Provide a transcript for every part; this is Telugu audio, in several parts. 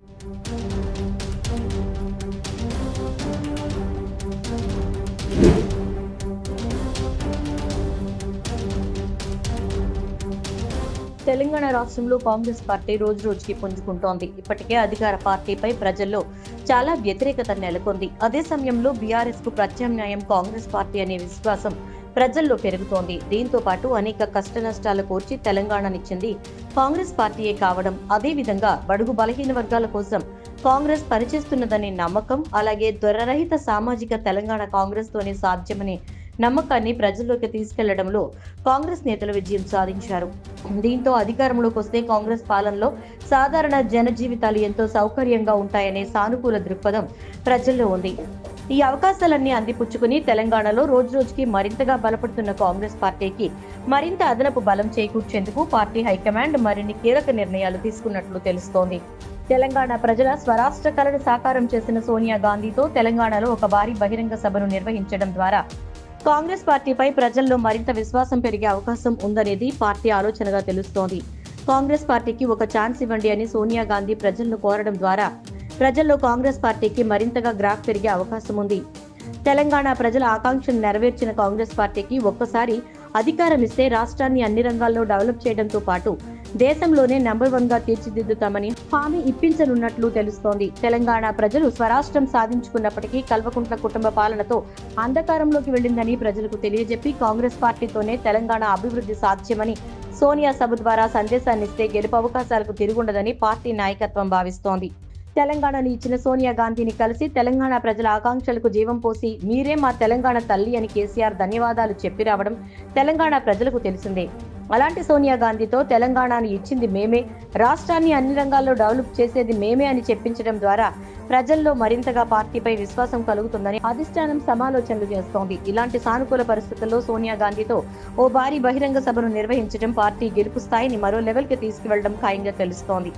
తెలంగాణ రాష్ట్రంలో కాంగ్రెస్ పార్టీ రోజు రోజుకి పుంజుకుంటోంది ఇప్పటికే అధికార పార్టీపై ప్రజల్లో చాలా వ్యతిరేకత నెలకొంది అదే సమయంలో బీఆర్ఎస్ కు ప్రత్యామ్నాయం కాంగ్రెస్ పార్టీ అనే విశ్వాసం ప్రజల్లో పెరుగుతోంది దీంతో పాటు అనేక కష్టనష్టాలు కోర్చి తెలంగాణనిచ్చింది కాంగ్రెస్ పార్టీయే కావడం అదే విధంగా బడుగు బలహీన వర్గాల కోసం కాంగ్రెస్ పనిచేస్తున్నదనే నమ్మకం అలాగే దొరరహిత సామాజిక తెలంగాణ కాంగ్రెస్ తోనే సాధ్యమనే నమ్మకాన్ని ప్రజల్లోకి తీసుకెళ్లడంలో కాంగ్రెస్ నేతలు విజయం సాధించారు దీంతో అధికారంలోకి వస్తే కాంగ్రెస్ పాలనలో సాధారణ జన జీవితాలు ఎంతో సౌకర్యంగా ఉంటాయనే సానుకూల దృక్పథం ప్రజల్లో ఉంది ఈ అవకాశాలన్నీ అందిపుచ్చుకుని తెలంగాణలో రోజు రోజుకి మరింతగా బలపడుతున్న కాంగ్రెస్ పార్టీకి మరింత అదనపు బలం చేకూర్చేందుకు పార్టీ హైకమాండ్ మరిన్ని కీలక నిర్ణయాలు తీసుకున్నట్లు తెలుస్తోంది తెలంగాణ ప్రజల స్వరాష్ట్ర కళను సాకారం చేసిన సోనియా గాంధీతో తెలంగాణలో ఒక భారీ బహిరంగ సభను నిర్వహించడం ద్వారా కాంగ్రెస్ పార్టీపై ప్రజల్లో మరింత విశ్వాసం పెరిగే అవకాశం ఉందనేది పార్టీ ఆలోచనగా తెలుస్తోంది కాంగ్రెస్ పార్టీకి ఒక ఛాన్స్ ఇవ్వండి అని సోనియా గాంధీ ప్రజలను కోరడం ద్వారా ప్రజల్లో కాంగ్రెస్ పార్టీకి మరింతగా గ్రాఫ్ పెరిగే అవకాశం ఉంది తెలంగాణ ప్రజల ఆకాంక్షను నెరవేర్చిన కాంగ్రెస్ పార్టీకి ఒక్కసారి అధికారం ఇస్తే రాష్ట్రాన్ని అన్ని రంగాల్లో డెవలప్ చేయడంతో పాటు దేశంలోనే నెంబర్ వన్ గా తీర్చిదిద్దుతామని హామీ ఇప్పించనున్నట్లు తెలుస్తోంది తెలంగాణ ప్రజలు స్వరాష్ట్రం సాధించుకున్నప్పటికీ కల్వకుంట్ల కుటుంబ పాలనతో అంధకారంలోకి వెళ్ళిందని ప్రజలకు తెలియజెప్పి కాంగ్రెస్ పార్టీతోనే తెలంగాణ అభివృద్ధి సాధ్యమని సోనియా సభ ద్వారా సందేశాన్ని ఇస్తే గెలుపు అవకాశాలకు తిరుగుండదని పార్టీ నాయకత్వం భావిస్తోంది తెలంగాణను ఇచ్చిన సోనియా గాంధీని కలిసి తెలంగాణ ప్రజల ఆకాంక్షలకు జీవం పోసి మీరే మా తెలంగాణ తల్లి అని కేసీఆర్ ధన్యవాదాలు చెప్పి రావడం తెలంగాణ ప్రజలకు తెలిసిందే అలాంటి సోనియా గాంధీతో తెలంగాణను ఇచ్చింది మేమే రాష్ట్రాన్ని అన్ని రంగాల్లో డెవలప్ చేసేది మేమే అని చెప్పించడం ద్వారా ప్రజల్లో మరింతగా పార్టీపై విశ్వాసం కలుగుతుందని అధిష్టానం సమాలోచనలు చేస్తోంది ఇలాంటి సానుకూల పరిస్థితుల్లో సోనియా గాంధీతో ఓ భారీ బహిరంగ సభను నిర్వహించడం పార్టీ గెలుపు స్థాయిని మరో లెవెల్కి తీసుకువెళ్లడం ఖాయంగా తెలుస్తోంది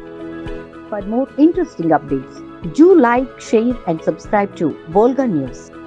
For more interesting updates, do like, share, and subscribe to Volga News.